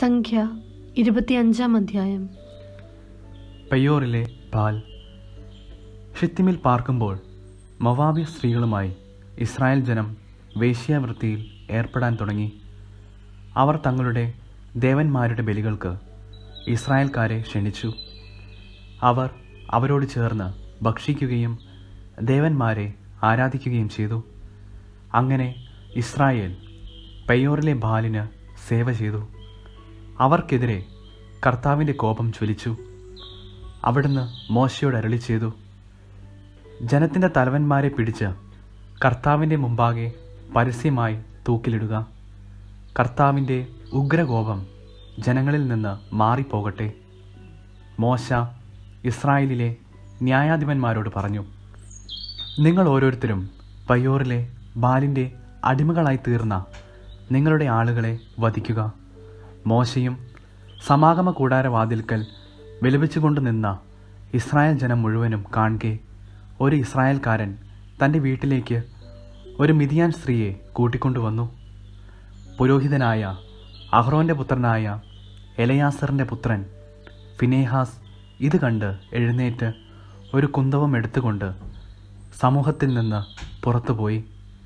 സംഖ്യ ഇരുപത്തിയഞ്ചാം അധ്യായം പെയ്യോറിലെ ബാൽ ഷിത്തിമിൽ പാർക്കുമ്പോൾ മൊവാബി സ്ത്രീകളുമായി ഇസ്രായേൽ ജനം വേശ്യാവൃത്തിയിൽ ഏർപ്പെടാൻ തുടങ്ങി അവർ തങ്ങളുടെ ദേവന്മാരുടെ ബലികൾക്ക് ഇസ്രായേൽക്കാരെ ക്ഷണിച്ചു അവർ അവരോട് ചേർന്ന് ഭക്ഷിക്കുകയും ദേവന്മാരെ ആരാധിക്കുകയും ചെയ്തു അങ്ങനെ ഇസ്രായേൽ പെയ്യോറിലെ ബാലിന് സേവ ചെയ്തു അവർക്കെതിരെ കർത്താവിൻ്റെ കോപം ജ്വലിച്ചു അവിടുന്ന് മോശയോട് അരളി ചെയ്തു ജനത്തിൻ്റെ തലവന്മാരെ പിടിച്ച് കർത്താവിൻ്റെ മുമ്പാകെ പരസ്യമായി തൂക്കിലിടുക കർത്താവിൻ്റെ ഉഗ്രകോപം ജനങ്ങളിൽ നിന്ന് മാറിപ്പോകട്ടെ മോശ ഇസ്രായേലിലെ ന്യായാധിപന്മാരോട് പറഞ്ഞു നിങ്ങൾ ഓരോരുത്തരും പയ്യോറിലെ ബാലിൻ്റെ അടിമകളായി തീർന്ന നിങ്ങളുടെ ആളുകളെ വധിക്കുക മോശയും സമാഗമ കൂടാരവാതിൽക്കൽ വിലപിച്ചുകൊണ്ട് നിന്ന ഇസ്രായേൽ ജനം മുഴുവനും കാണുകെ ഒരു ഇസ്രായേൽക്കാരൻ തൻ്റെ വീട്ടിലേക്ക് ഒരു മിതിയാൻ സ്ത്രീയെ കൂട്ടിക്കൊണ്ടുവന്നു പുരോഹിതനായ അഹ്റോൻ്റെ പുത്രനായ എലയാസറിൻ്റെ പുത്രൻ ഫിനേഹാസ് ഇത് കണ്ട് എഴുന്നേറ്റ് ഒരു കുന്തവും എടുത്തുകൊണ്ട് സമൂഹത്തിൽ നിന്ന് പുറത്തുപോയി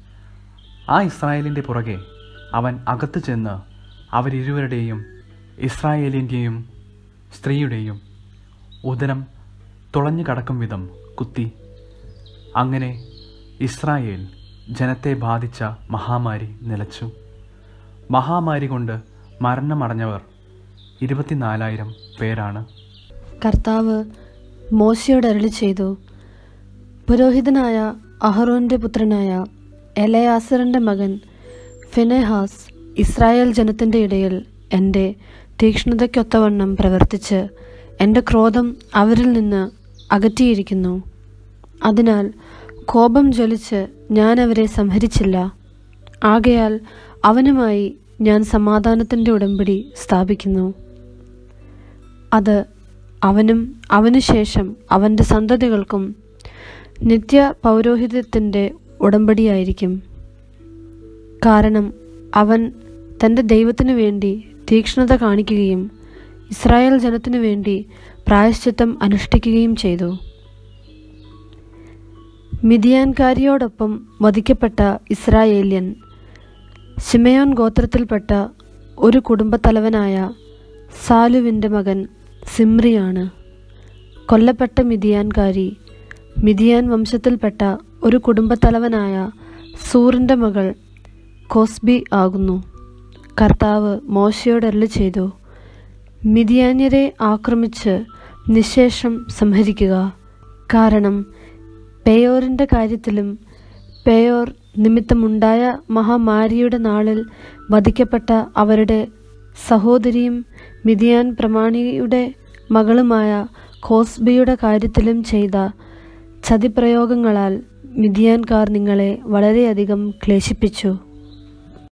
ആ ഇസ്രായേലിൻ്റെ പുറകെ അവൻ അകത്തു ചെന്ന് അവരിരുവരുടെയും ഇസ്രായേലിൻ്റെയും സ്ത്രീയുടെയും ഉദരം തുളഞ്ഞു കടക്കും വിധം കുത്തി അങ്ങനെ ഇസ്രായേൽ ജനത്തെ ബാധിച്ച മഹാമാരി നിലച്ചു മഹാമാരി കൊണ്ട് മരണമടഞ്ഞവർ ഇരുപത്തിനാലായിരം പേരാണ് കർത്താവ് മോശയോട് അരളി ചെയ്തു പുരോഹിതനായ അഹറോന്റെ പുത്രനായ എലയാസറിന്റെ മകൻ ഫിനെഹാസ് ഇസ്രായേൽ ജനത്തിൻ്റെ ഇടയിൽ എൻ്റെ തീക്ഷ്ണതയ്ക്കൊത്തവണ്ണം പ്രവർത്തിച്ച് എൻ്റെ ക്രോധം അവരിൽ നിന്ന് അകറ്റിയിരിക്കുന്നു അതിനാൽ കോപം ജ്വലിച്ച് ഞാൻ അവരെ സംഹരിച്ചില്ല ആകയാൽ അവനുമായി ഞാൻ സമാധാനത്തിൻ്റെ ഉടമ്പടി സ്ഥാപിക്കുന്നു അത് അവനും അവനു ശേഷം അവൻ്റെ സന്തതികൾക്കും നിത്യ പൗരോഹിത്യത്തിൻ്റെ ഉടമ്പടിയായിരിക്കും കാരണം അവൻ തൻ്റെ ദൈവത്തിനു വേണ്ടി തീക്ഷ്ണത കാണിക്കുകയും ഇസ്രായേൽ ജനത്തിനു വേണ്ടി പ്രായശ്ചിത്തം അനുഷ്ഠിക്കുകയും ചെയ്തു മിതിയാൻകാരിയോടൊപ്പം വധിക്കപ്പെട്ട ഇസ്രായേല്യൻ ശിമയോൻ ഗോത്രത്തിൽപ്പെട്ട ഒരു കുടുംബത്തലവനായ സാലുവിൻ്റെ മകൻ സിമ്രിയാണ് കൊല്ലപ്പെട്ട മിതിയാൻകാരി മിതിയാൻ വംശത്തിൽപ്പെട്ട ഒരു കുടുംബത്തലവനായ സൂറിൻ്റെ മകൾ കോസ്ബി ആകുന്നു കർത്താവ് മോശയോട് അരുളി ചെയ്തു മിതിയാന്യരെ ആക്രമിച്ച് നിശേഷം സംഹരിക്കുക കാരണം പേയോറിൻ്റെ കാര്യത്തിലും പേയോർ നിമിത്തമുണ്ടായ മഹാമാരിയുടെ നാളിൽ വധിക്കപ്പെട്ട അവരുടെ സഹോദരിയും മിതിയാൻ പ്രമാണിയുടെ മകളുമായ കോസ്ബിയുടെ കാര്യത്തിലും ചെയ്ത ചതിപ്രയോഗങ്ങളാൽ മിതിയാൻകാർ നിങ്ങളെ വളരെയധികം ക്ലേശിപ്പിച്ചു